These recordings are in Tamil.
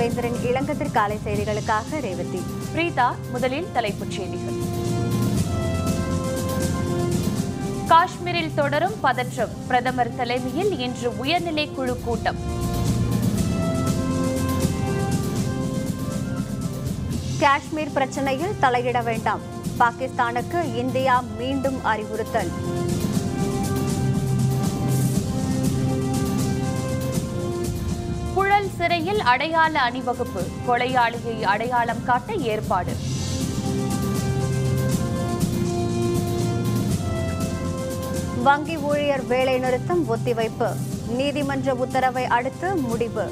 தேவேந்திரன் இளங்கதிர் காலை செய்திகளுக்காக ரேவதி பிரீதா முதலில் தலைப்புச் செய்திகள் காஷ்மீரில் தொடரும் பதற்றம் பிரதமர் தலைமையில் இன்று உயர்நிலை குழு கூட்டம் காஷ்மீர் பிரச்சனையில் தலையிட வேண்டாம் பாகிஸ்தானுக்கு இந்தியா மீண்டும் அறிவுறுத்தல் புழல் சிறையில் அடையாள அணிவகுப்பு கொலையாளியை அடையாளம் காட்ட ஏற்பாடு வங்கி ஊழியர் வேலை நிறுத்தம் ஒத்திவைப்பு நீதிமன்ற உத்தரவை அடுத்து முடிவு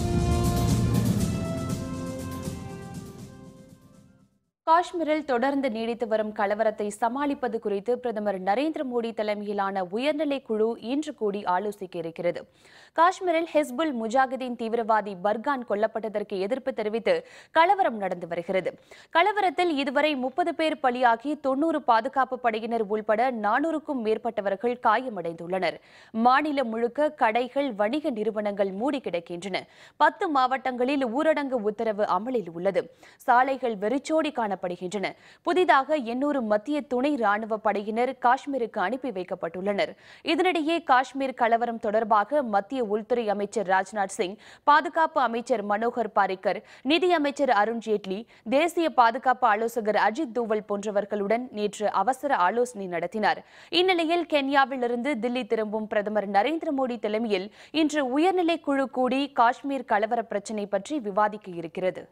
காஷ்மீரில் தொடர்ந்து நீடித்து வரும் கலவரத்தை சமாளிப்பது குறித்து பிரதமர் நரேந்திர மோடி தலைமையிலான உயர்நிலை குழு இன்று கூடி ஆலோசிக்க இருக்கிறது காஷ்மீரில் ஹிஸ்புல் முஜாஹிதீன் தீவிரவாதி பர்கான் கொல்லப்பட்டதற்கு எதிர்ப்பு தெரிவித்து கலவரம் நடந்து வருகிறது கலவரத்தில் இதுவரை முப்பது பேர் பலியாகி தொன்னூறு பாதுகாப்பு படையினர் உள்பட நானூறுக்கும் மேற்பட்டவர்கள் காயமடைந்துள்ளனர் மாநிலம் முழுக்க கடைகள் வணிக நிறுவனங்கள் மூடி கிடக்கின்றன பத்து மாவட்டங்களில் ஊரடங்கு உத்தரவு அமலில் உள்ளது சாலைகள் வெறிச்சோடி காணப்படுகின்றன புதிதாக எண்ணூறு மத்திய துணை ராணுவ படையினர் காஷ்மீருக்கு அனுப்பி வைக்கப்பட்டுள்ளனர் இதனிடையே காஷ்மீர் கலவரம் தொடர்பாக மத்திய உள்துறை அமைச்சர் ராஜ்நாத் சிங் பாதுகாப்பு அமைச்சர் மனோகர் பாரிக்கர் நிதி அமைச்சர் அருண் ஜேட்லி தேசிய பாதுகாப்பு ஆலோசகர் அஜித் தூவல் போன்றவர்களுடன் நேற்று அவசர ஆலோசனை நடத்தினார் இந்நிலையில் கென்யாவிலிருந்து தில்லி திரும்பும் பிரதமர் நரேந்திர மோடி தலைமையில் இன்று உயர்நிலை குழு கூடி காஷ்மீர் கலவர பிரச்சினை பற்றி விவாதிக்க இருக்கிறது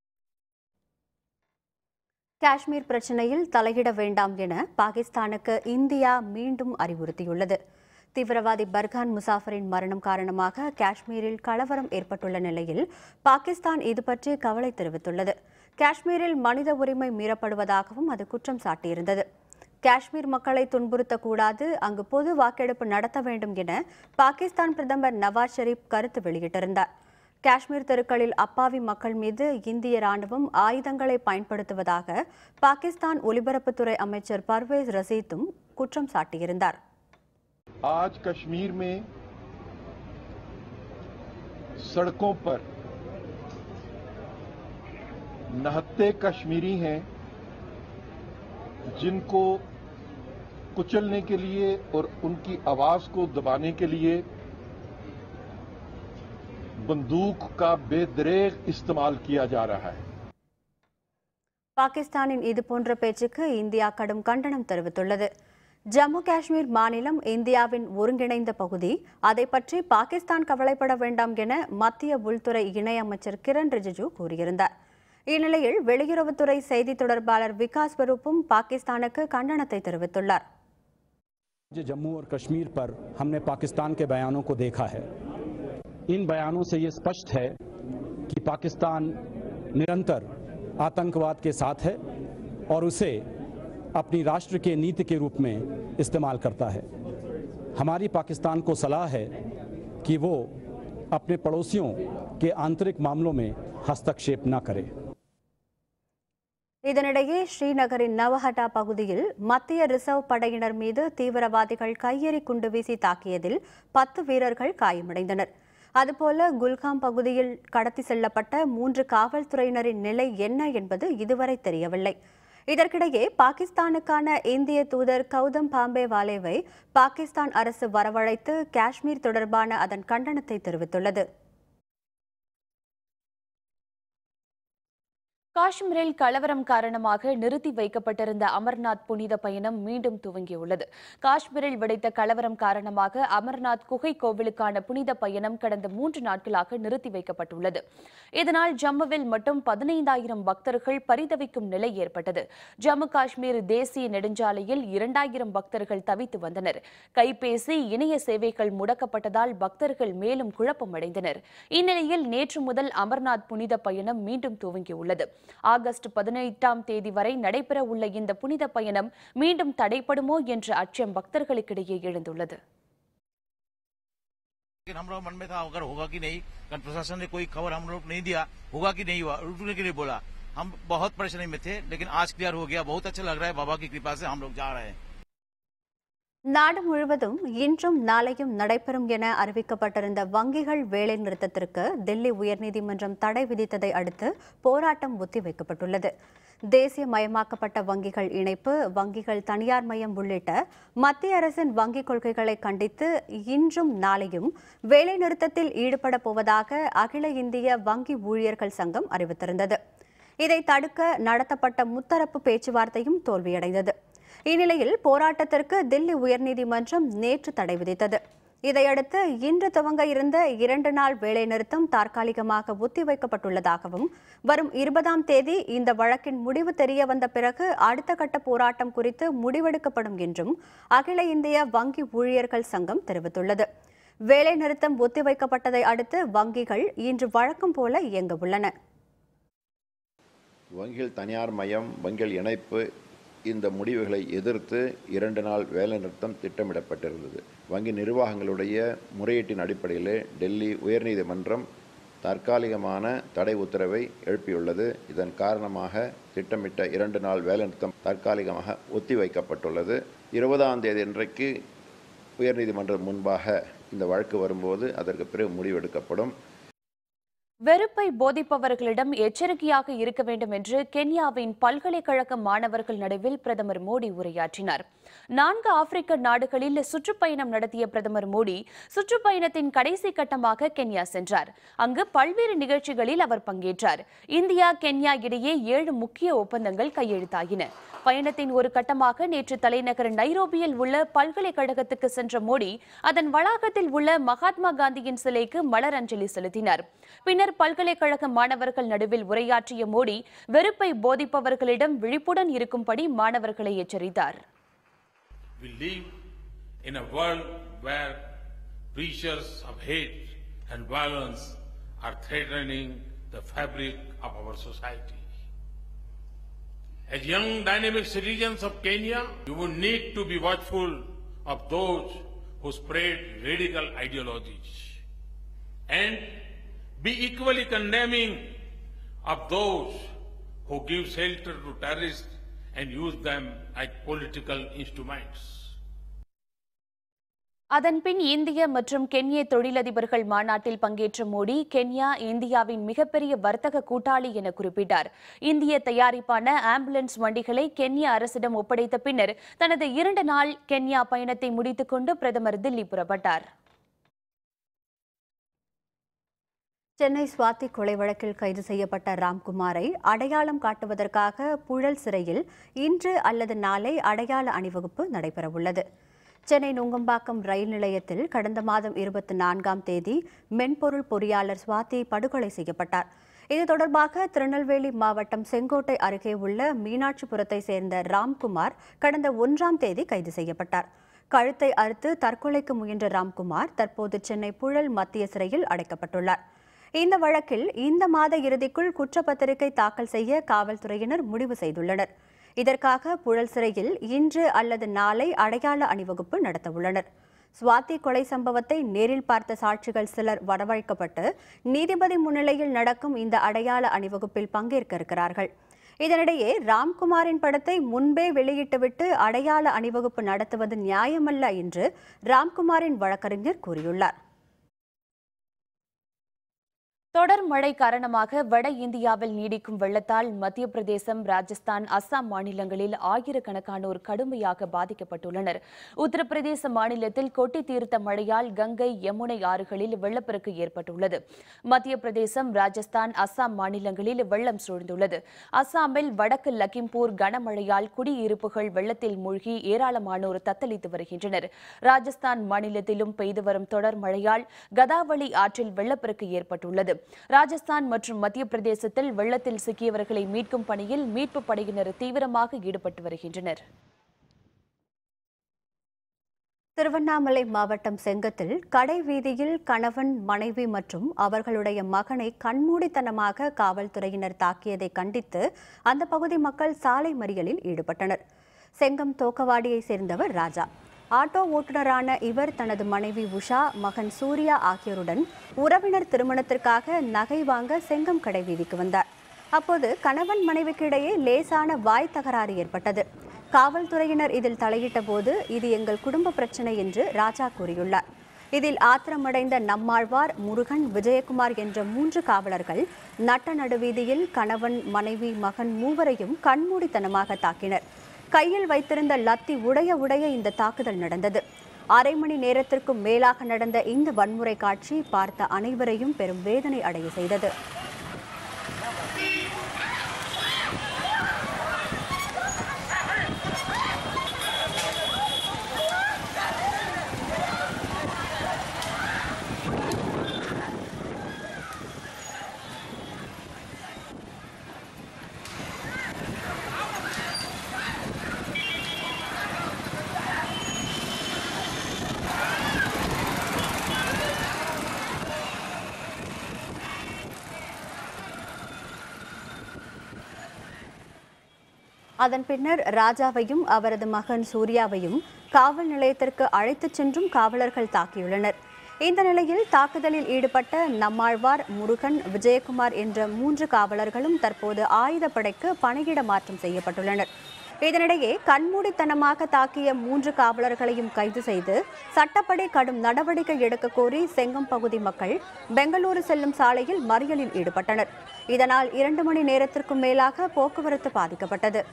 காஷ்மீர் பிரச்சனையில் தலையிட வேண்டாம் என பாகிஸ்தானுக்கு இந்தியா மீண்டும் அறிவுறுத்தியுள்ளது தீவிரவாதி பர்கான் முசாஃபரின் மரணம் காரணமாக காஷ்மீரில் கலவரம் ஏற்பட்டுள்ள நிலையில் பாகிஸ்தான் இது பற்றி கவலை தெரிவித்துள்ளது காஷ்மீரில் மனித உரிமை மீறப்படுவதாகவும் அது குற்றம் சாட்டியிருந்தது காஷ்மீர் மக்களை துன்புறுத்தக்கூடாது அங்கு பொது வாக்கெடுப்பு நடத்த வேண்டும் என பாகிஸ்தான் பிரதமர் நவாஸ் ஷெரீப் கருத்து வெளியிட்டிருந்தார் காஷ்மீர் தெருக்களில் அப்பாவி மக்கள் மீது இந்திய ராணுவம் ஆயுதங்களை பயன்படுத்துவதாக பாகிஸ்தான் ஒலிபரப்புத்துறை அமைச்சர் பர்வேஸ் ரசீத்தும் குற்றம் சாட்டியிருந்தார் आज कश्मीर में सड़कों पर नहत्ते कश्मीरी हैं जिनको कुचलने के लिए और उनकी आवाज को दबाने के लिए बंदूक का बेदरेग इस्तेमाल किया जा रहा है பாகிஸ்தானின் இதுபோன்ற பேச்சுக்கு இந்தியா கடும் கண்டனம் தெரிவித்துள்ளது ஜம்மு காஷ்மீர் மாநிலம் இந்தியாவின் ஒருங்கிணைந்த பகுதி அதை பற்றி பாகிஸ்தான் கவலைப்பட வேண்டாம் என மத்திய உள்துறை இணையமைச்சர் கிரண் ரிஜிஜு கூறியிருந்தார் இந்நிலையில் வெளியுறவுத்துறை செய்தி தொடர்பாளர் விகாஸ் ஸ்வரூப்பும் பாகிஸ்தானுக்கு கண்டனத்தை தெரிவித்துள்ளார் जो जम्मू और कश्मीर पर हमने पाकिस्तान के बयानों को देखा है इन बयानों से ये स्पष्ट है कि पाकिस्तान निरंतर आतंकवाद के साथ है और उसे अपनी राष्ट्र के नीति के रूप में इस्तेमाल करता है हमारी पाकिस्तान को सलाह है कि वो अपने पड़ोसियों के आंतरिक मामलों में हस्तक्षेप न करे இதனிடையே ஸ்ரீநகரின் நவஹட்டா பகுதியில் மத்திய ரிசர்வ் படையினர் மீது தீவிரவாதிகள் கையெறி குண்டு வீசி தாக்கியதில் பத்து வீரர்கள் காயமடைந்தனர் அதுபோல குல்காம் பகுதியில் கடத்தி செல்லப்பட்ட மூன்று காவல்துறையினரின் நிலை என்ன என்பது இதுவரை தெரியவில்லை இதற்கிடையே பாகிஸ்தானுக்கான இந்திய தூதர் கௌதம் பாம்பே வாலேவை பாகிஸ்தான் அரசு வரவழைத்து காஷ்மீர் தொடர்பான அதன் கண்டனத்தை தெரிவித்துள்ளது காஷ்மீரில் கலவரம் காரணமாக நிறுத்தி வைக்கப்பட்டிருந்த அமர்நாத் புனித பயணம் மீண்டும் துவங்கியுள்ளது காஷ்மீரில் வெடித்த கலவரம் காரணமாக அமர்நாத் குகை கோவிலுக்கான புனித பயணம் கடந்த மூன்று நாட்களாக நிறுத்தி வைக்கப்பட்டுள்ளது இதனால் ஜம்முவில் மட்டும் பதினைந்தாயிரம் பக்தர்கள் பரிதவிக்கும் நிலை ஏற்பட்டது ஜம்மு காஷ்மீர் தேசிய நெடுஞ்சாலையில் இரண்டாயிரம் பக்தர்கள் தவித்து வந்தனர் கைபேசி இணைய சேவைகள் முடக்கப்பட்டதால் பக்தர்கள் மேலும் குழப்பமடைந்தனர் இந்நிலையில் நேற்று முதல் அமர்நாத் புனித பயணம் மீண்டும் துவங்கியுள்ளது ஆகஸ்ட் பதினெட்டாம் தேதி வரை நடைபெற உள்ள இந்த புனித பயணம் மீண்டும் தடைப்படுமோ என்ற அச்சம் பக்தர்களுக்கிடையே எழுந்துள்ளது लेकिन हम लोग मन में था अगर होगा कि नहीं कारण प्रशासन ने कोई खबर हम लोग नहीं दिया होगा कि नहीं हुआ रुकने के लिए बोला हम बहुत परेशानी में थे लेकिन आज क्लियर हो गया बहुत अच्छा लग रहा है बाबा की कृपा से हम लोग जा रहे हैं நாடு முழுவதும் இன்றும் நாளையும் நடைபெறும் என அறிவிக்கப்பட்டிருந்த வங்கிகள் வேலை நிறுத்தத்திற்கு தில்லி உயர்நீதிமன்றம் தடை விதித்ததை அடுத்து போராட்டம் ஒத்திவைக்கப்பட்டுள்ளது தேசியமயமாக்கப்பட்ட வங்கிகள் இணைப்பு வங்கிகள் தனியார் மயம் உள்ளிட்ட மத்திய அரசின் வங்கிக் கொள்கைகளை கண்டித்து இன்றும் நாளையும் வேலை நிறுத்தத்தில் ஈடுபட போவதாக அகில இந்திய வங்கி ஊழியர்கள் சங்கம் அறிவித்திருந்தது இதை தடுக்க நடத்தப்பட்ட முத்தரப்பு பேச்சுவார்த்தையும் தோல்வியடைந்தது இந்நிலையில் போராட்டத்திற்கு தில்லி உயர்நீதிமன்றம் நேற்று தடை விதித்தது இதையடுத்து இன்று துவங்க இருந்த இரண்டு நாள் வேலைநிறுத்தம் தற்காலிகமாக ஒத்திவைக்கப்பட்டுள்ளதாகவும் வரும் இருபதாம் தேதி இந்த வழக்கின் முடிவு தெரிய வந்த பிறகு அடுத்த கட்ட போராட்டம் குறித்து முடிவெடுக்கப்படும் என்றும் அகில இந்திய வங்கி ஊழியர்கள் சங்கம் தெரிவித்துள்ளது வேலைநிறுத்தம் ஒத்திவைக்கப்பட்டதை அடுத்து வங்கிகள் இன்று வழக்கம் போல இயங்க உள்ளன வங்கிகள் தனியார் மயம் வங்கிகள் இணைப்பு இந்த முடிவுகளை எதிர்த்து இரண்டு நாள் வேலைநிறுத்தம் திட்டமிடப்பட்டிருந்தது வங்கி நிர்வாகங்களுடைய முறையீட்டின் அடிப்படையில் டெல்லி உயர்நீதிமன்றம் தற்காலிகமான தடை உத்தரவை எழுப்பியுள்ளது இதன் காரணமாக திட்டமிட்ட இரண்டு நாள் வேலைநிறுத்தம் தற்காலிகமாக ஒத்திவைக்கப்பட்டுள்ளது இருபதாம் தேதி இன்றைக்கு உயர்நீதிமன்றம் முன்பாக இந்த வழக்கு வரும்போது அதற்கு பிறகு முடிவெடுக்கப்படும் வெறுப்பை போதிப்பவர்களிடம் எச்சரிக்கையாக இருக்க வேண்டும் என்று கென்யாவின் பல்கலைக்கழக மாணவர்கள் நடுவில் பிரதமர் மோடி உரையாற்றினார் நான்கு ஆப்பிரிக்க நாடுகளில் சுற்றுப்பயணம் நடத்திய பிரதமர் மோடி சுற்றுப்பயணத்தின் கடைசி கட்டமாக கென்யா சென்றார் அங்கு பல்வேறு நிகழ்ச்சிகளில் அவர் பங்கேற்றார் இந்தியா கென்யா இடையே ஏழு முக்கிய ஒப்பந்தங்கள் கையெழுத்தாகின பயணத்தின் ஒரு கட்டமாக நேற்று தலைநகர் நைரோபியில் உள்ள பல்கலைக்கழகத்துக்கு சென்ற மோடி அதன் வளாகத்தில் உள்ள மகாத்மா காந்தியின் சிலைக்கு மலர் அஞ்சலி செலுத்தினார் பின்னர் பல்கலைக்கழக மாணவர்கள் நடுவில் உரையாற்றிய மோடி வெறுப்பை போதிப்பவர்களிடம் விழிப்புடன் இருக்கும்படி மாணவர்களை எச்சரித்தார் We live in a world where pressures of hate and violence are threatening the fabric of our society. As young dynamic citizens of Kenya, you would need to be watchful of those who spread radical ideologies and be equally condemning of those who give shelter to terrorists and use them as political instruments. அதன்பின் இந்திய மற்றும் கென்ய தொழிலதிபர்கள் மாநாட்டில் பங்கேற்ற மோடி கென்யா இந்தியாவின் மிகப்பெரிய வர்த்தக கூட்டாளி என குறிப்பிட்டார் இந்திய தயாரிப்பான ஆம்புலன்ஸ் வண்டிகளை கென்ய அரசிடம் ஒப்படைத்த பின்னர் தனது இரண்டு நாள் கென்யா பயணத்தை முடித்துக் கொண்டு பிரதமர் தில்லி புறப்பட்டார் சென்னை சுவாதி கொலை வழக்கில் கைது செய்யப்பட்ட ராம்குமாரை அடையாளம் காட்டுவதற்காக புழல் சிறையில் இன்று அல்லது நாளை அடையாள அணிவகுப்பு நடைபெறவுள்ளது சென்னை நுங்கம்பாக்கம் ரயில் நிலையத்தில் கடந்த மாதம் இருபத்தி நான்காம் தேதி மென்பொருள் பொறியாளர் சுவாதி படுகொலை செய்யப்பட்டார் இது தொடர்பாக திருநெல்வேலி மாவட்டம் செங்கோட்டை அருகே உள்ள மீனாட்சிபுரத்தை சேர்ந்த ராம்குமார் கடந்த ஒன்றாம் தேதி கைது செய்யப்பட்டார் கழுத்தை அறுத்து தற்கொலைக்கு முயன்ற ராம்குமார் தற்போது சென்னை புழல் மத்திய சிறையில் அடைக்கப்பட்டுள்ளார் இந்த வழக்கில் இந்த மாத இறுதிக்குள் குற்றப்பத்திரிகை தாக்கல் செய்ய காவல்துறையினர் முடிவு செய்துள்ளனர் இதற்காக புழல் சிறையில் இன்று அல்லது நாளை அடையாள அணிவகுப்பு நடத்தவுள்ளனர் சுவாதி கொலை சம்பவத்தை நேரில் பார்த்த சாட்சிகள் சிலர் வரவழைக்கப்பட்டு நீதிபதி முன்னிலையில் நடக்கும் இந்த அடையாள அணிவகுப்பில் பங்கேற்க இருக்கிறார்கள் இதனிடையே ராம்குமாரின் படத்தை முன்பே வெளியிட்டுவிட்டு அடையாள அணிவகுப்பு நடத்துவது நியாயமல்ல என்று ராம்குமாரின் வழக்கறிஞர் கூறியுள்ளார் தொடர் மழை காரணமாக வட இந்தியாவில் நீடிக்கும் வெள்ளத்தால் மத்திய பிரதேசம் ராஜஸ்தான் அஸ்ஸாம் மாநிலங்களில் ஆயிரக்கணக்கானோர் கடுமையாக பாதிக்கப்பட்டுள்ளனர் உத்தரப்பிரதேச மாநிலத்தில் கொட்டி தீர்த்த மழையால் கங்கை யமுனை ஆறுகளில் வெள்ளப்பெருக்கு ஏற்பட்டுள்ளது மத்திய பிரதேசம் ராஜஸ்தான் அஸ்ஸாம் மாநிலங்களில் வெள்ளம் சூழ்ந்துள்ளது அஸ்ஸாமில் வடக்கு லக்கிம்பூர் கனமழையால் குடியிருப்புகள் வெள்ளத்தில் மூழ்கி ஏராளமானோர் தத்தளித்து வருகின்றனர் ராஜஸ்தான் மாநிலத்திலும் பெய்து வரும் தொடர் மழையால் கதாவளி ஆற்றில் வெள்ளப்பெருக்கு ஏற்பட்டுள்ளது ராஜஸ்தான் மற்றும் மத்திய பிரதேசத்தில் வெள்ளத்தில் சிக்கியவர்களை மீட்கும் பணியில் மீட்புப் படையினர் தீவிரமாக ஈடுபட்டு வருகின்றனர் திருவண்ணாமலை மாவட்டம் செங்கத்தில் கடை வீதியில் கணவன் மனைவி மற்றும் அவர்களுடைய மகனை கண்மூடித்தனமாக காவல்துறையினர் தாக்கியதை கண்டித்து அந்த பகுதி மக்கள் சாலை மறியலில் ஈடுபட்டனர் செங்கம் தோக்கவாடியை சேர்ந்தவர் ராஜா ஆட்டோ ஓட்டுநரான இவர் தனது மனைவி உஷா மகன் சூர்யா ஆகியோருடன் உறவினர் திருமணத்திற்காக நகை வாங்க செங்கம் கடை வீதிக்கு வந்தார் அப்போது கணவன் மனைவிக்கு இடையே லேசான வாய் தகராறு ஏற்பட்டது காவல்துறையினர் இதில் தலையிட்ட போது இது எங்கள் குடும்ப பிரச்சனை என்று ராஜா கூறியுள்ளார் இதில் ஆத்திரமடைந்த நம்மாழ்வார் முருகன் விஜயகுமார் என்ற மூன்று காவலர்கள் நட்ட நடுவீதியில் கணவன் மனைவி மகன் மூவரையும் கண்மூடித்தனமாக தாக்கினர் கையில் வைத்திருந்த லத்தி உடைய உடைய இந்த தாக்குதல் நடந்தது அரை மணி நேரத்திற்கும் மேலாக நடந்த இந்த வன்முறை காட்சி பார்த்த அனைவரையும் பெரும் வேதனை அடைய செய்தது அதன் பின்னர் ராஜாவையும் அவரது மகன் சூர்யாவையும் காவல் நிலையத்திற்கு அழைத்துச் சென்றும் காவலர்கள் தாக்கியுள்ளனர் இந்த நிலையில் தாக்குதலில் ஈடுபட்ட நம்மாழ்வார் முருகன் விஜயகுமார் என்ற மூன்று காவலர்களும் தற்போது ஆயுதப்படைக்கு பணியிட மாற்றம் செய்யப்பட்டுள்ளனர் இதனிடையே கண்மூடித்தனமாக தாக்கிய மூன்று காவலர்களையும் கைது செய்து சட்டப்படி கடும் நடவடிக்கை எடுக்க கோரி செங்கம் பகுதி மக்கள் பெங்களூரு செல்லும் சாலையில் மறியலில் ஈடுபட்டனர் இதனால் இரண்டு மணி நேரத்திற்கும் மேலாக போக்குவரத்து பாதிக்கப்பட்டது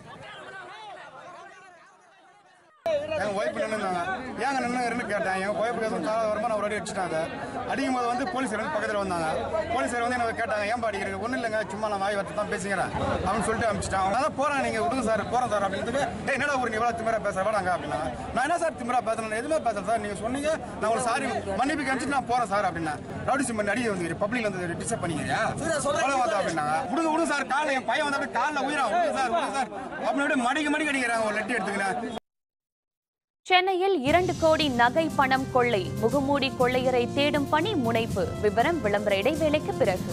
எங்கள் ஒய்ஃப் நின்றுந்தாங்க ஏங்க நின்னுங்கன்னு கேட்டேன் எங்கள் ஒய்ஃப் கால வருமா நான் ஒரு அடி அடிச்சிட்டாங்க அடிக்கும் போது வந்து போலீஸார் வந்து பக்கத்தில் வந்தாங்க போலீஸார் வந்து என்ன கேட்டாங்க ஏன் அடிக்கிறீங்க ஒன்றும் இல்லைங்க சும்மா நான் வாய் வார்த்தை தான் பேசிக்கிறேன் அப்படின்னு சொல்லிட்டு அனுப்பிச்சிட்டான் அவங்க தான் போகிறேன் நீங்கள் விடுங்க சார் போகிறேன் சார் அப்படின்னு டேய் என்னடா ஒரு நீ எவ்வளோ திமிரா பேசுற வாடாங்க அப்படின்னா நான் என்ன சார் திமிரா பேசுறேன் நான் எதுவுமே பேசுறேன் சார் நீங்கள் சொன்னீங்க நான் ஒரு சாரி மன்னிப்பு கழிச்சிட்டு நான் போகிறேன் சார் அப்படின்னா ரவுடிசம் பண்ணி அடிக்க வந்து பப்ளிக்ல வந்து டிஸ்டர்ப் பண்ணிக்கிறியா கொலை வார்த்தை அப்படின்னாங்க விடுங்க விடுங்க சார் காலில் என் பையன் வந்து அப்படியே காலில் உயிரா விடுங்க சார் விடுங்க சார் அப்படின்னு அப்படியே மடிக்க மடிக்க அடிக்கிறாங்க ஒரு லெட்டி எடுத்துக்கிறேன் சென்னையில் இரண்டு கோடி நகை பணம் கொள்ளை முகமூடி கொள்ளையரை தேடும் பணி முனைப்பு விவரம் விளம்பர இடைவேளைக்கு பிறகு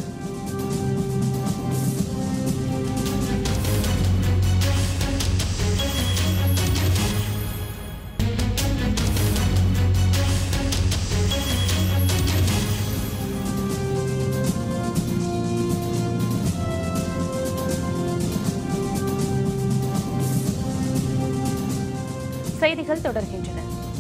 செய்திகள் தொடர்கின்றன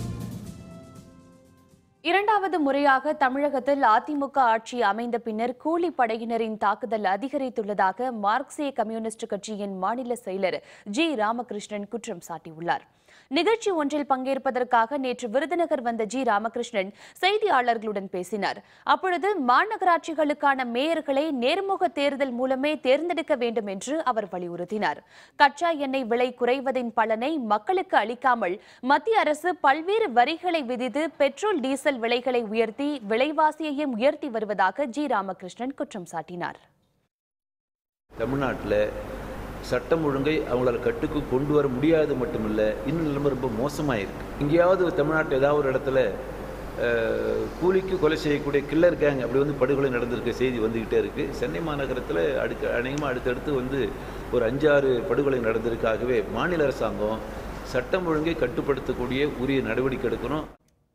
இரண்டாவது முறையாக தமிழகத்தில் அதிமுக ஆட்சி அமைந்த பின்னர் கூலிப்படையினரின் தாக்குதல் அதிகரித்துள்ளதாக மார்க்சிய கம்யூனிஸ்ட் கட்சியின் மாநில செயலர் ஜி ராமகிருஷ்ணன் குற்றம் சாட்டியுள்ளார் நிகழ்ச்சி ஒன்றில் பங்கேற்பதற்காக நேற்று விருதுநகர் வந்த ஜி ராமகிருஷ்ணன் செய்தியாளர்களுடன் பேசினார் அப்பொழுது மாநகராட்சிகளுக்கான மேயர்களை நேர்முக தேர்தல் மூலமே தேர்ந்தெடுக்க வேண்டும் என்று அவர் வலியுறுத்தினார் கச்சா எண்ணெய் விலை குறைவதின் பலனை மக்களுக்கு அளிக்காமல் மத்திய அரசு பல்வேறு வரிகளை விதித்து பெட்ரோல் டீசல் விலைகளை உயர்த்தி விலைவாசியையும் உயர்த்தி வருவதாக ஜி ராமகிருஷ்ணன் குற்றம் சாட்டினார் தமிழ்நாட்டில் சட்டம் ஒழுங்கை அவங்களால கட்டுக்கு கொண்டு வர முடியாது மட்டுமில்ல இன்னும் நிலைமை ரொம்ப மோசமாக இருக்கு எங்கேயாவது தமிழ்நாட்டில் ஏதாவது ஒரு இடத்துல அஹ், கூலிக்கு கொலை செய்யக்கூடிய கில்லர் கேங் அப்படி வந்து படுகொலை நடந்திருக்க செய்தி வந்துக்கிட்டே இருக்குது சென்னை மாநகரத்தில் அடுக்க அநேகமாக அடுத்தடுத்து வந்து ஒரு அஞ்சாறு படுகொலை நடந்திருக்காகவே மாநில அரசாங்கம் சட்டம் ஒழுங்கை கட்டுப்படுத்தக்கூடிய உரிய நடவடிக்கை எடுக்கணும்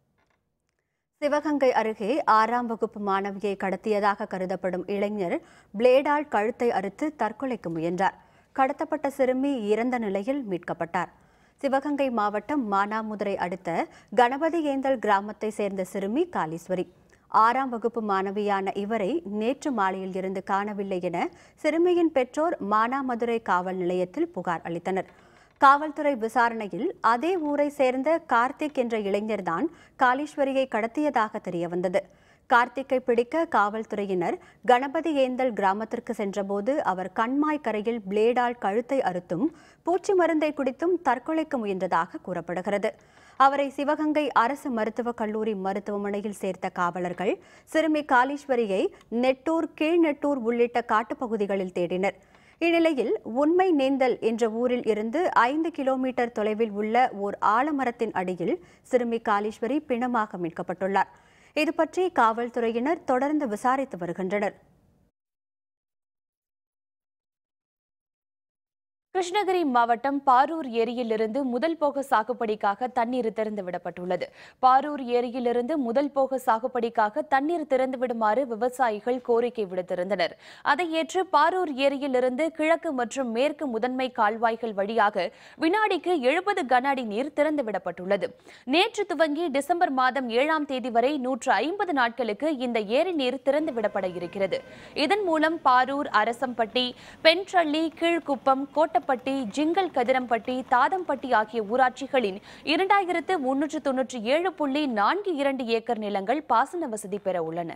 சிவகங்கை அருகே ஆறாம் வகுப்பு மாணவியை கடத்தியதாக கருதப்படும் இளைஞர் பிளேடால் கழுத்தை அறுத்து தற்கொலைக்கு முயன்றார் கடத்தப்பட்ட சிறுமி இறந்த நிலையில் மீட்கப்பட்டார் சிவகங்கை மாவட்டம் மானாமுதுரை அடுத்த கணபதி ஏந்தல் கிராமத்தை சேர்ந்த சிறுமி காளீஸ்வரி ஆறாம் வகுப்பு மாணவியான இவரை நேற்று மாலையில் இருந்து காணவில்லை என சிறுமியின் பெற்றோர் மானாமதுரை காவல் நிலையத்தில் புகார் அளித்தனர் காவல்துறை விசாரணையில் அதே ஊரை சேர்ந்த கார்த்திக் என்ற இளைஞர்தான் காளீஸ்வரியை கடத்தியதாக தெரியவந்தது கார்த்திக்கை பிடிக்க காவல்துறையினர் கணபதி ஏந்தல் கிராமத்திற்கு சென்றபோது அவர் கண்மாய் கரையில் பிளேடால் கழுத்தை அறுத்தும் பூச்சி மருந்தை குடித்தும் தற்கொலைக்கு முயன்றதாக கூறப்படுகிறது அவரை சிவகங்கை அரசு மருத்துவக் கல்லூரி மருத்துவமனையில் சேர்த்த காவலர்கள் சிறுமி காளீஸ்வரியை நெட்டூர் கீழ்நெட்டூர் உள்ளிட்ட காட்டுப்பகுதிகளில் தேடினர் இந்நிலையில் உண்மை நேந்தல் என்ற ஊரில் இருந்து ஐந்து கிலோமீட்டர் தொலைவில் உள்ள ஓர் ஆலமரத்தின் அடியில் சிறுமி காளீஸ்வரி பிணமாக மீட்கப்பட்டுள்ளார் இதுபற்றி காவல்துறையினர் தொடர்ந்து விசாரித்து வருகின்றனர் கிருஷ்ணகிரி மாவட்டம் பாரூர் ஏரியிலிருந்து முதல் போக சாகுபடிக்காக தண்ணீர் திறந்து விடப்பட்டுள்ளது பாரூர் ஏரியிலிருந்து முதல் போக சாகுபடிக்காக தண்ணீர் திறந்து விடுமாறு விவசாயிகள் கோரிக்கை விடுத்திருந்தனர் அதை ஏற்று பாரூர் ஏரியிலிருந்து கிழக்கு மற்றும் மேற்கு முதன்மை கால்வாய்கள் வழியாக வினாடிக்கு எழுபது கன அடி நீர் திறந்து விடப்பட்டுள்ளது நேற்று துவங்கி டிசம்பர் மாதம் ஏழாம் தேதி வரை நூற்று ஐம்பது நாட்களுக்கு இந்த ஏரி நீர் திறந்து விடப்பட இருக்கிறது இதன் மூலம் பாரூர் அரசம்பட்டி பெண்ட்ரள்ளி கீழ்குப்பம் கோட்டப்பட்டி ஜிங்கல் கதிரம்பட்டி தாதம்பட்டி ஆகிய ஊராட்சிகளின் இரண்டாயிரத்து முன்னூற்று தொன்னூற்றி ஏழு புள்ளி நான்கு இரண்டு ஏக்கர் நிலங்கள் பாசன வசதி பெற உள்ளன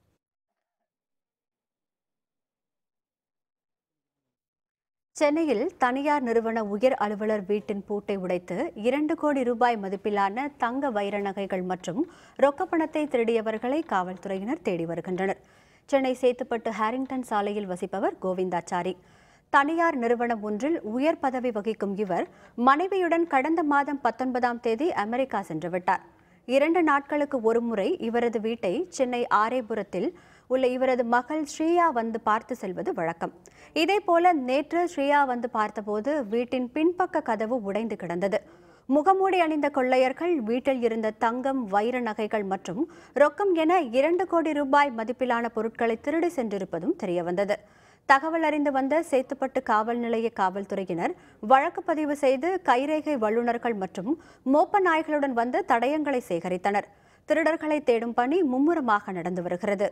சென்னையில் தனியார் நிறுவன உயர் அலுவலர் வீட்டின் பூட்டை உடைத்து இரண்டு கோடி ரூபாய் மதிப்பிலான தங்க வைர நகைகள் மற்றும் ரொக்கப்பணத்தை திருடியவர்களை காவல்துறையினர் தேடி வருகின்றனர் சென்னை சேத்துப்பட்டு ஹாரிங்டன் சாலையில் வசிப்பவர் கோவிந்தாச்சாரி தனியார் நிறுவனம் ஒன்றில் உயர் பதவி வகிக்கும் இவர் மனைவியுடன் கடந்த மாதம் பத்தொன்பதாம் தேதி அமெரிக்கா சென்றுவிட்டார் இரண்டு நாட்களுக்கு ஒருமுறை இவரது வீட்டை சென்னை ஆரேபுரத்தில் உள்ள இவரது மகள் ஸ்ரீயா வந்து பார்த்து செல்வது வழக்கம் இதேபோல நேற்று ஸ்ரீயா வந்து பார்த்தபோது வீட்டின் பின்பக்க கதவு உடைந்து கிடந்தது முகமூடி அணிந்த கொள்ளையர்கள் வீட்டில் இருந்த தங்கம் வைர நகைகள் மற்றும் ரொக்கம் என இரண்டு கோடி ரூபாய் மதிப்பிலான பொருட்களை திருடி சென்றிருப்பதும் தெரியவந்தது தகவல் அறிந்து வந்த சேத்துப்பட்டு காவல் நிலைய காவல்துறையினர் வழக்கு பதிவு செய்து கைரேகை வல்லுநர்கள் மற்றும் மோப்ப நாய்களுடன் வந்து தடயங்களை சேகரித்தனர் திருடர்களை தேடும் பணி மும்முரமாக நடந்து வருகிறது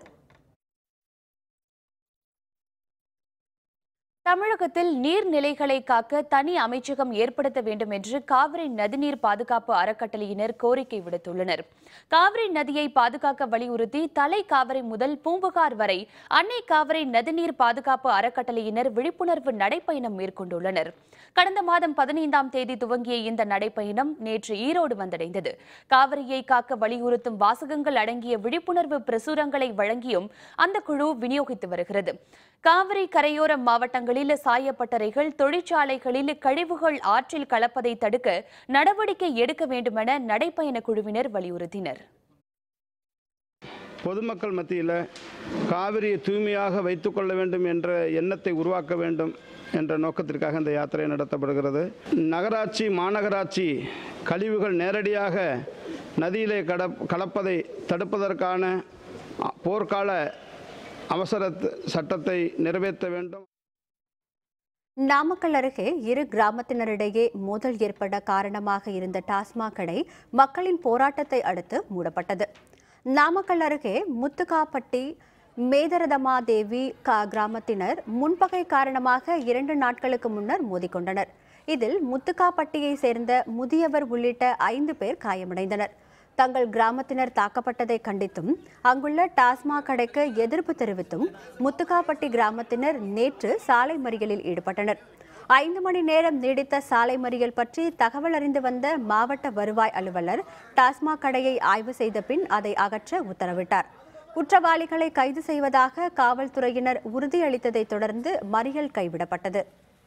தமிழகத்தில் நீர்நிலைகளை காக்க தனி அமைச்சகம் ஏற்படுத்த வேண்டும் என்று காவிரி நதிநீர் பாதுகாப்பு அறக்கட்டளையினர் கோரிக்கை விடுத்துள்ளனர் காவிரி நதியை பாதுகாக்க வலியுறுத்தி தலை காவிரி முதல் பூம்புகார் வரை அன்னை காவிரி நதிநீர் பாதுகாப்பு அறக்கட்டளையினர் விழிப்புணர்வு நடைப்பயணம் மேற்கொண்டுள்ளனர் கடந்த மாதம் பதினைந்தாம் தேதி துவங்கிய இந்த நடைப்பயணம் நேற்று ஈரோடு வந்தடைந்தது காவிரியை காக்க வலியுறுத்தும் வாசகங்கள் அடங்கிய விழிப்புணர்வு பிரசுரங்களை வழங்கியும் அந்த குழு விநியோகித்து வருகிறது காவிரி கரையோர மாவட்டங்களில் சாயப்பட்டறைகள் தொழிற்சாலைகளில் கழிவுகள் ஆற்றில் கலப்பதை தடுக்க நடவடிக்கை எடுக்க வேண்டுமென நடைப்பயண குழுவினர் வலியுறுத்தினர் பொதுமக்கள் மத்தியில் காவிரியை தூய்மையாக வைத்துக்கொள்ள வேண்டும் என்ற எண்ணத்தை உருவாக்க வேண்டும் என்ற நோக்கத்திற்காக இந்த யாத்திரை நடத்தப்படுகிறது நகராட்சி மாநகராட்சி கழிவுகள் நேரடியாக நதியிலே கட கலப்பதை தடுப்பதற்கான அ, போர்க்கால அவசர சட்டத்தை நிறைவேற்ற வேண்டும் நாமக்கல் அருகே இரு கிராமத்தினரிடையே மோதல் ஏற்பட காரணமாக இருந்த டாஸ்மாக் கடை மக்களின் போராட்டத்தை அடுத்து மூடப்பட்டது நாமக்கல் அருகே முத்துக்காப்பட்டி மேதரதமாதேவி கா கிராமத்தினர் முன்பகை காரணமாக இரண்டு நாட்களுக்கு முன்னர் மோதிக்கொண்டனர் இதில் முத்துக்காப்பட்டியை சேர்ந்த முதியவர் உள்ளிட்ட ஐந்து பேர் காயமடைந்தனர் தங்கள் கிராமத்தினர் தாக்கப்பட்டதை கண்டித்தும் அங்குள்ள டாஸ்மாக் கடைக்கு எதிர்ப்பு தெரிவித்தும் முத்துக்காப்பட்டி கிராமத்தினர் நேற்று சாலை மறியலில் ஈடுபட்டனர் ஐந்து மணி நேரம் நீடித்த சாலை மறியல் பற்றி தகவல் அறிந்து வந்த மாவட்ட வருவாய் அலுவலர் டாஸ்மாக் கடையை ஆய்வு செய்த பின் அதை அகற்ற உத்தரவிட்டார் குற்றவாளிகளை கைது செய்வதாக காவல்துறையினர் உறுதியளித்ததைத் தொடர்ந்து மறியல் கைவிடப்பட்டது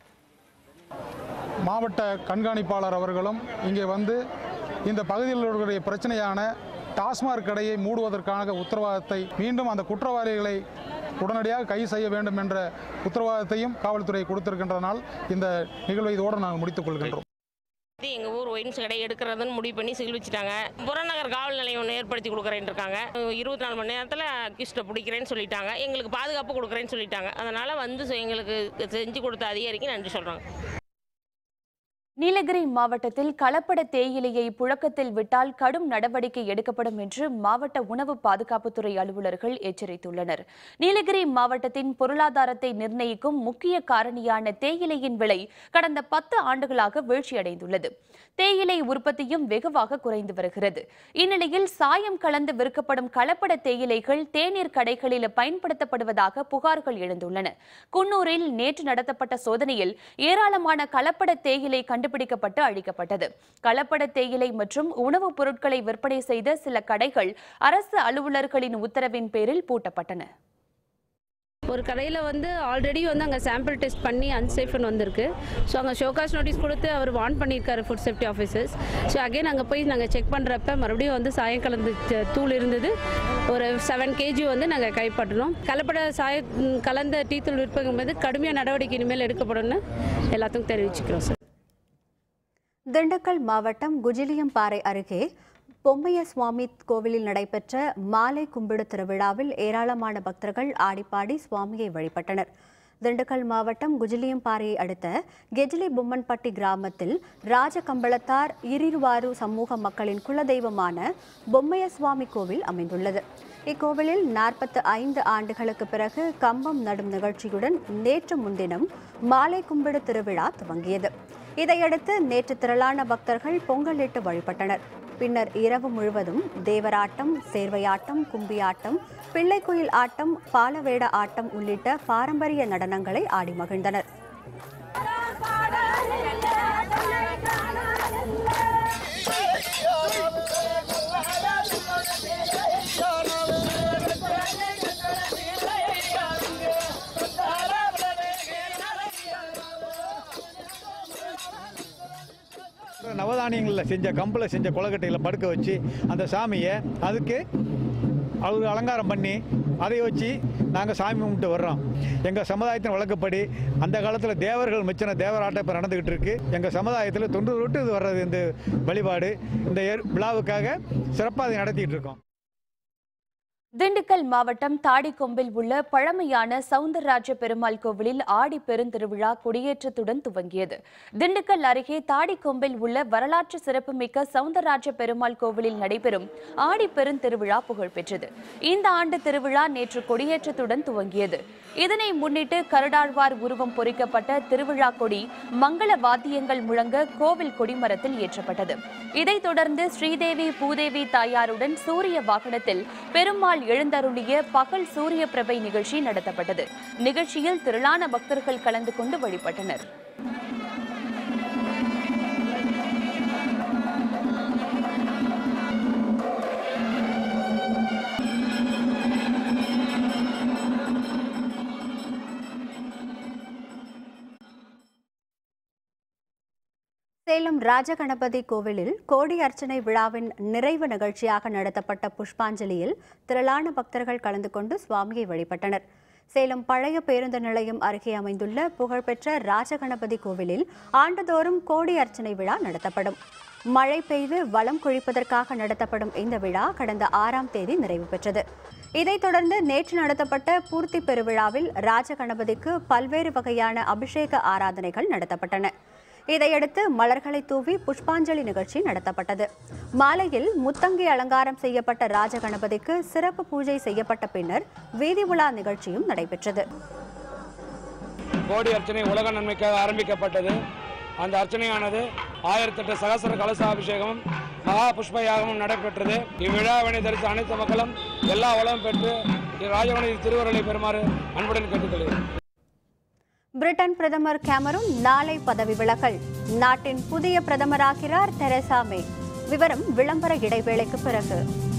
மாவட்ட கண்காணிப்பாளர் அவர்களும் இங்கே வந்து இந்த பகுதியில் இருக்கக்கூடிய பிரச்சனையான டாஸ்மாக் கடையை மூடுவதற்கான உத்தரவாதத்தை மீண்டும் அந்த குற்றவாளிகளை உடனடியாக கைது செய்ய வேண்டும் என்ற உத்தரவாதத்தையும் காவல்துறை கொடுத்திருக்கின்றதனால் இந்த நிகழ்வை இதோடு நாங்கள் முடித்துக் கொள்கின்றோம் எங்கள் ஊர் ஒயின்ஸ் கடை எடுக்கிறதுன்னு முடிவு பண்ணி சீல் வச்சுட்டாங்க புறநகர் காவல் நிலையம் ஒன்று ஏற்படுத்தி கொடுக்குறேன்னு இருக்காங்க இருபத்தி நாலு மணி நேரத்தில் கிஸ்ட்டை பிடிக்கிறேன்னு சொல்லிட்டாங்க எங்களுக்கு பாதுகாப்பு கொடுக்குறேன்னு சொல்லிட்டாங்க அதனால் வந்து செ- எங்களுக்கு செஞ்சு கொடுத்த அதிகாரிக்கு நன்றி சொல்கிறாங்க நீலகிரி மாவட்டத்தில் கலப்பட தேயிலையை புழக்கத்தில் விட்டால் கடும் நடவடிக்கை எடுக்கப்படும் என்று மாவட்ட உணவு பாதுகாப்புத்துறை அலுவலர்கள் எச்சரித்துள்ளனர் நீலகிரி மாவட்டத்தின் பொருளாதாரத்தை நிர்ணயிக்கும் முக்கிய காரணியான தேயிலையின் விலை கடந்த பத்து ஆண்டுகளாக வீழ்ச்சியடைந்துள்ளது தேயிலை உற்பத்தியும் வெகுவாக குறைந்து வருகிறது இந்நிலையில் சாயம் கலந்து விற்கப்படும் கலப்பட தேயிலைகள் தேநீர் கடைகளில் பயன்படுத்தப்படுவதாக புகார்கள் எழுந்துள்ளன குன்னூரில் நேற்று நடத்தப்பட்ட சோதனையில் ஏராளமான கலப்பட தேயிலை கண்டுபிடிக்கப்பட்டு அழிக்கப்பட்டது கலப்பட தேயிலை மற்றும் உணவுப் பொருட்களை விற்பனை செய்த சில கடைகள் அரசு அலுவலர்களின் உத்தரவின் பேரில் பூட்டப்பட்டன ஒரு கடையில் வந்து ஆல்ரெடி வந்து அங்கே சாம்பிள் டெஸ்ட் பண்ணி அன்சேஃப்னு வந்திருக்கு ஸோ அங்கே ஷோகாஸ் நோட்டீஸ் கொடுத்து அவர் வார்ன் பண்ணியிருக்காரு food safety officers so again அங்கே போய் நாங்கள் செக் பண்ணுறப்ப மறுபடியும் வந்து சாயம் கலந்து த- தூள் இருந்தது ஒரு செவன் கேஜி வந்து நாங்கள் கைப்பற்றினோம் கலப்பட சாய ம், கலந்த டீ தூள் விற்பனை மீது கடுமையான நடவடிக்கை இனிமேல் எடுக்கப்படும்னு எல்லாத்துக்கும் தெரிவிச்சுக்கிறோம் சார் திண்டுக்கல் மாவட்டம் குஜிலியம்பாறை அருகே பொம்மைய சுவாமி கோவிலில் நடைபெற்ற மாலை கும்பிடு திருவிழாவில் ஏராளமான பக்தர்கள் ஆடிப்பாடி சுவாமியை வழிபட்டனர் திண்டுக்கல் மாவட்டம் குஜிலியம்பாறையை அடுத்த கெஜிலி பொம்மன்பட்டி கிராமத்தில் ராஜகம்பளத்தார் இரிருவாரு சமூக மக்களின் குலதெய்வமான பொம்மைய சுவாமி கோவில் அமைந்துள்ளது இக்கோவிலில் நாற்பத்து ஐந்து ஆண்டுகளுக்கு பிறகு கம்பம் நடும் நிகழ்ச்சியுடன் நேற்று முன்தினம் மாலை கும்பிடு திருவிழா துவங்கியது இதையடுத்து நேற்று திரளான பக்தர்கள் பொங்கலிட்டு வழிபட்டனர் பின்னர் இரவு முழுவதும் தேவராட்டம் சேர்வையாட்டம் கும்பியாட்டம் பிள்ளைக்குயில் ஆட்டம் பாலவேட ஆட்டம் உள்ளிட்ட பாரம்பரிய நடனங்களை ஆடி மகிழ்ந்தனர் நவதானியங்களில் செஞ்ச கம்பில் செஞ்ச கொலக்கட்டையில் படுக்க வச்சு அந்த சாமியை அதுக்கு அவர் அலங்காரம் பண்ணி அதை வச்சு நாங்கள் சாமி கும்பிட்டு வர்றோம் எங்கள் சமுதாயத்தின் வழக்கப்படி அந்த காலத்தில் தேவர்கள் மிச்சின தேவராட்டம் இப்போ நடந்துக்கிட்டு இருக்கு எங்கள் சமுதாயத்தில் தொன்று தொட்டு இது வர்றது இந்த வழிபாடு இந்த ஏற்- விழாவுக்காக சிறப்பாக அதை நடத்திட்டு இருக்கோம் திண்டுக்கல் மாவட்டம் தாடிக்கொம்பில் உள்ள பழமையான சவுந்தரராஜ பெருமாள் கோவிலில் ஆடி பெருந்திருவிழா கொடியேற்றத்துடன் துவங்கியது திண்டுக்கல் அருகே தாடிக்கொம்பில் உள்ள வரலாற்று சிறப்புமிக்க சவுந்தரராஜ பெருமாள் கோவிலில் நடைபெறும் ஆடி பெருந்திருவிழா புகழ்பெற்றது இந்த ஆண்டு திருவிழா நேற்று கொடியேற்றத்துடன் துவங்கியது இதனை முன்னிட்டு கருடாழ்வார் உருவம் பொறிக்கப்பட்ட திருவிழா கொடி மங்கள வாத்தியங்கள் முழங்க கோவில் கொடிமரத்தில் ஏற்றப்பட்டது இதைத் தொடர்ந்து ஸ்ரீதேவி பூதேவி தாயாருடன் சூரிய வாகனத்தில் பெருமாள் எழுந்தருளிய பகல் சூரிய பிரபை நிகழ்ச்சி நடத்தப்பட்டது நிகழ்ச்சியில் திரளான பக்தர்கள் கலந்து கொண்டு வழிபட்டனர் சேலம் ராஜகணபதி கோவிலில் கோடி அர்ச்சனை விழாவின் நிறைவு நிகழ்ச்சியாக நடத்தப்பட்ட புஷ்பாஞ்சலியில் திரளான பக்தர்கள் கலந்து கொண்டு சுவாமியை வழிபட்டனர் சேலம் பழைய பேருந்து நிலையம் அருகே அமைந்துள்ள புகழ்பெற்ற ராஜகணபதி கோவிலில் ஆண்டுதோறும் கோடி அர்ச்சனை விழா நடத்தப்படும் மழை பெய்து வளம் கொழிப்பதற்காக நடத்தப்படும் இந்த விழா கடந்த ஆறாம் தேதி நிறைவு பெற்றது இதைத் தொடர்ந்து நேற்று நடத்தப்பட்ட பூர்த்தி பெருவிழாவில் ராஜகணபதிக்கு பல்வேறு வகையான அபிஷேக ஆராதனைகள் நடத்தப்பட்டன இதையடுத்து மலர்களை தூவி புஷ்பாஞ்சலி நிகழ்ச்சி நடத்தப்பட்டது மாலையில் முத்தங்கி அலங்காரம் செய்யப்பட்ட ராஜகணபதிக்கு சிறப்பு பூஜை செய்யப்பட்ட பின்னர் வீதி உலா நிகழ்ச்சியும் நடைபெற்றது கோடி அர்ச்சனை உலக நன்மைக்காக ஆரம்பிக்கப்பட்டது அந்த அர்ச்சனையானது ஆயிரத்தெட்டு சகசர கலசாபிஷேகமும் மகா புஷ்ப யாகமும் நடைபெற்றது இவ்விழாவினை தரித்த அனைத்து மக்களும் எல்லா வளமும் பெற்று ராஜகணபதி திருவருளை பெறுமாறு அன்புடன் கேட்டுக்கொள்கிறேன் பிரிட்டன் பிரதமர் கேமரூன் நாளை பதவி விலகல் நாட்டின் புதிய பிரதமராகிறார் தெரேசா மே விவரம் விளம்பர இடைவேளைக்கு பிறகு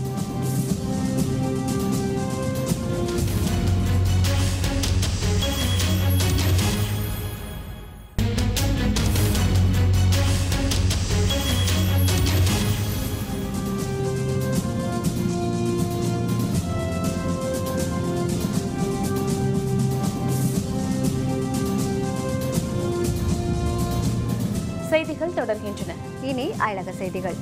செய்திகள் தொடர்கின்றன இனி அயலக செய்திகள்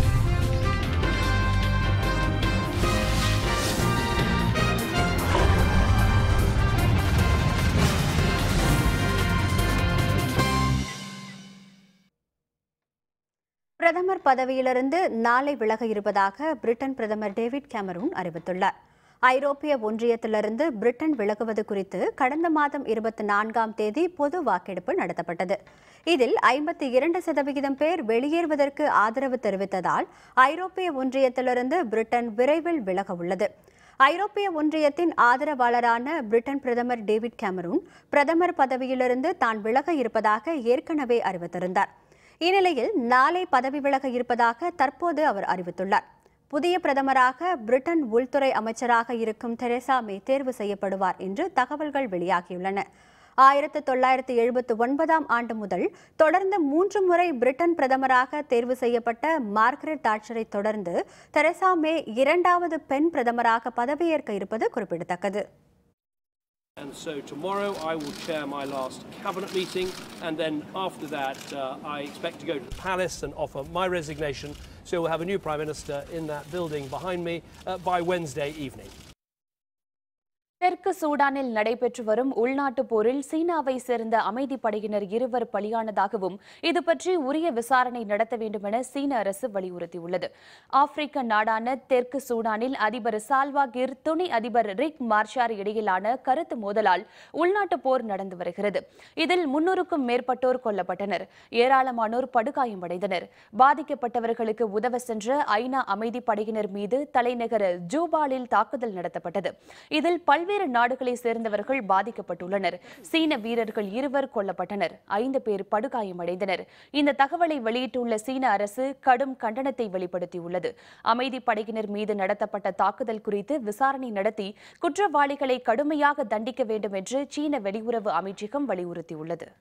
பிரதமர் பதவியிலிருந்து நாளை விலக இருப்பதாக பிரிட்டன் பிரதமர் டேவிட் கேமரூன் அறிவித்துள்ளார் ஐரோப்பிய ஒன்றியத்திலிருந்து பிரிட்டன் விலகுவது குறித்து கடந்த மாதம் இருபத்தி நான்காம் தேதி பொது வாக்கெடுப்பு நடத்தப்பட்டது இதில் ஐம்பத்தி இரண்டு சதவிகிதம் பேர் வெளியேறுவதற்கு ஆதரவு தெரிவித்ததால் ஐரோப்பிய ஒன்றியத்திலிருந்து பிரிட்டன் விரைவில் விலக உள்ளது ஐரோப்பிய ஒன்றியத்தின் ஆதரவாளரான பிரிட்டன் பிரதமர் டேவிட் கேமரூன் பிரதமர் பதவியிலிருந்து தான் விலக இருப்பதாக ஏற்கனவே அறிவித்திருந்தார் இந்நிலையில் நாளை பதவி விலக இருப்பதாக தற்போது அவர் அறிவித்துள்ளார் புதிய பிரதமராக பிரிட்டன் உள்துறை அமைச்சராக இருக்கும் தெரேசா மே தேர்வு செய்யப்படுவார் என்று தகவல்கள் வெளியாகியுள்ளன ஆயிரத்து தொள்ளாயிரத்து எழுபத்து ஒன்பதாம் ஆண்டு முதல் தொடர்ந்து மூன்று முறை பிரிட்டன் பிரதமராக தேர்வு செய்யப்பட்ட மார்கரெட் தாட்சரை தொடர்ந்து தெரேசா மே இரண்டாவது பெண் பிரதமராக பதவியேற்க இருப்பது குறிப்பிடத்தக்கது And so tomorrow I will chair my last cabinet meeting, and then after that uh, I expect to go to the palace and offer my resignation. So we'll have a new prime minister in that building behind me uh, by Wednesday evening. தெற்கு சூடானில் நடைபெற்று வரும் உள்நாட்டுப் போரில் சீனாவை சேர்ந்த அமைதி படையினர் இருவர் பலியானதாகவும் இது பற்றி உரிய விசாரணை நடத்த வேண்டும் என சீன அரசு வலியுறுத்தியுள்ளது ஆப்பிரிக்க நாடான தெற்கு சூடானில் அதிபர் சால்வா கிர் துணை அதிபர் ரிக் மார்ஷார் இடையிலான கருத்து மோதலால் உள்நாட்டுப் போர் நடந்து வருகிறது இதில் முன்னூறுக்கும் மேற்பட்டோர் கொல்லப்பட்டனர் ஏராளமானோர் படுகாயமடைந்தனர் பாதிக்கப்பட்டவர்களுக்கு உதவ சென்ற ஐநா அமைதி படையினர் மீது தலைநகர் ஜூபாலில் தாக்குதல் நடத்தப்பட்டது இதில் பல்வேறு நாடுகளை சேர்ந்தவர்கள் பாதிக்கப்பட்டுள்ளனர் சீன வீரர்கள் இருவர் கொல்லப்பட்டனர் ஐந்து பேர் படுகாயமடைந்தனர் இந்த தகவலை வெளியிட்டுள்ள சீன அரசு கடும் கண்டனத்தை வெளிப்படுத்தியுள்ளது அமைதி படையினர் மீது நடத்தப்பட்ட தாக்குதல் குறித்து விசாரணை நடத்தி குற்றவாளிகளை கடுமையாக தண்டிக்க வேண்டும் என்று சீன வெளியுறவு அமைச்சகம் வலியுறுத்தியுள்ளது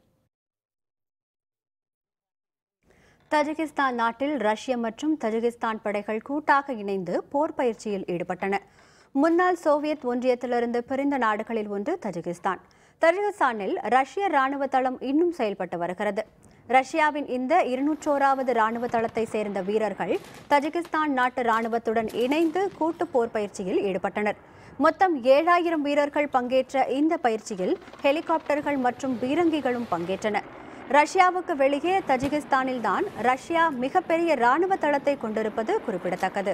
தஜிகிஸ்தான் நாட்டில் ரஷ்ய மற்றும் தஜிகிஸ்தான் படைகள் கூட்டாக இணைந்து போர் பயிற்சியில் ஈடுபட்டன முன்னாள் சோவியத் ஒன்றியத்திலிருந்து பிரிந்த நாடுகளில் ஒன்று தஜிகிஸ்தான் தஜிகிஸ்தானில் ரஷ்ய ராணுவ தளம் இன்னும் செயல்பட்டு வருகிறது ரஷ்யாவின் இந்த இருநூற்றோராவது ராணுவ தளத்தை சேர்ந்த வீரர்கள் தஜிகிஸ்தான் நாட்டு ராணுவத்துடன் இணைந்து கூட்டு போர் பயிற்சியில் ஈடுபட்டனர் மொத்தம் ஏழாயிரம் வீரர்கள் பங்கேற்ற இந்த பயிற்சியில் ஹெலிகாப்டர்கள் மற்றும் பீரங்கிகளும் பங்கேற்றன ரஷ்யாவுக்கு வெளியே தஜிகிஸ்தானில்தான் ரஷ்யா மிகப்பெரிய ராணுவ தளத்தை கொண்டிருப்பது குறிப்பிடத்தக்கது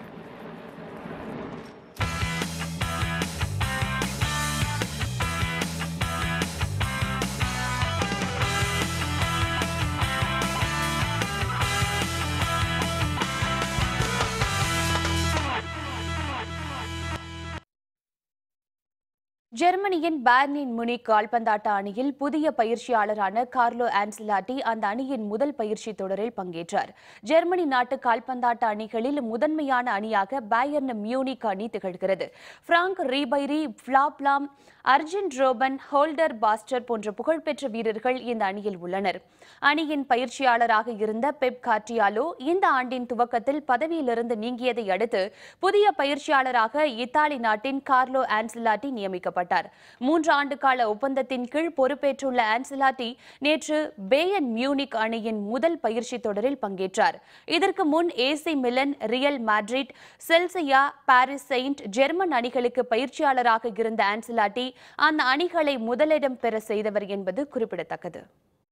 ஜெர்மனியின் பேர்னின் முனிக் கால்பந்தாட்ட அணியில் புதிய பயிற்சியாளரான கார்லோ ஆன்சிலாட்டி அந்த அணியின் முதல் பயிற்சி தொடரில் பங்கேற்றார் ஜெர்மனி நாட்டு கால்பந்தாட்ட அணிகளில் முதன்மையான அணியாக பேயர்ன் மியூனிக் அணி திகழ்கிறது Franck Ribery Philipp Lahm Arjen Robben Holger Badstuber போன்ற புகழ்பெற்ற வீரர்கள் இந்த அணியில் உள்ளனர் அணியின் பயிற்சியாளராக இருந்த பெப் கார்டியாலோ இந்த ஆண்டின் துவக்கத்தில் பதவியிலிருந்து நீங்கியதை அடுத்து புதிய பயிற்சியாளராக இத்தாலி நாட்டின் கார்லோ ஆன்சிலாட்டி நியமிக்கப்பட்டார் மூன்று ஆண்டு கால ஒப்பந்தத்தின் கீழ் பொறுப்பேற்றுள்ள ஆன்சிலாட்டி நேற்று பேயன் மியூனிக் அணியின் முதல் பயிற்சி தொடரில் பங்கேற்றார் இதற்கு முன் AC Milan Real Madrid Chelsea Paris Saint Germain அணிகளுக்கு பயிற்சியாளராக இருந்த ஆன்சிலாட்டி அந்த அணிகளை முதலிடம் பெற செய்தவர் என்பது குறிப்பிடத்தக்கது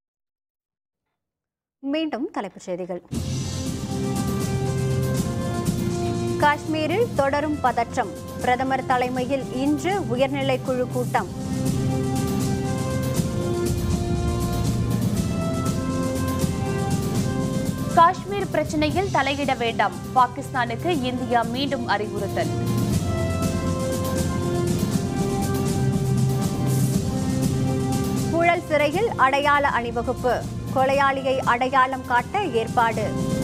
மீண்டும் தலைப்புச் செய்திகள் காஷ்மீரில் தொடரும் பதற்றம் பிரதமர் தலைமையில் இன்று உயர்நிலை குழு கூட்டம் காஷ்மீர் பிரச்சனையில் தலையிட வேண்டாம் பாகிஸ்தானுக்கு இந்தியா மீண்டும் அறிவுறுத்தல் புழல் சிறையில் அடையாள அணிவகுப்பு கொலையாளியை அடையாளம் காட்ட ஏற்பாடு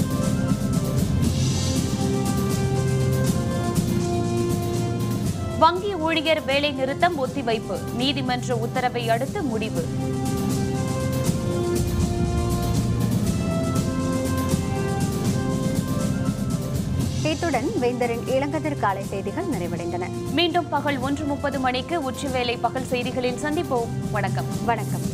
வங்கி ஊழியர் வேலை நிறுத்தம் ஒத்திவைப்பு நீதிமன்ற உத்தரவை அடுத்து முடிவு இத்துடன் வேந்தரின் இளங்கதிர் காலை செய்திகள் நிறைவடைந்தன மீண்டும் பகல் ஒன்று முப்பது மணிக்கு உச்சிவேளை பகல் செய்திகளில் சந்திப்போம் வணக்கம் வணக்கம்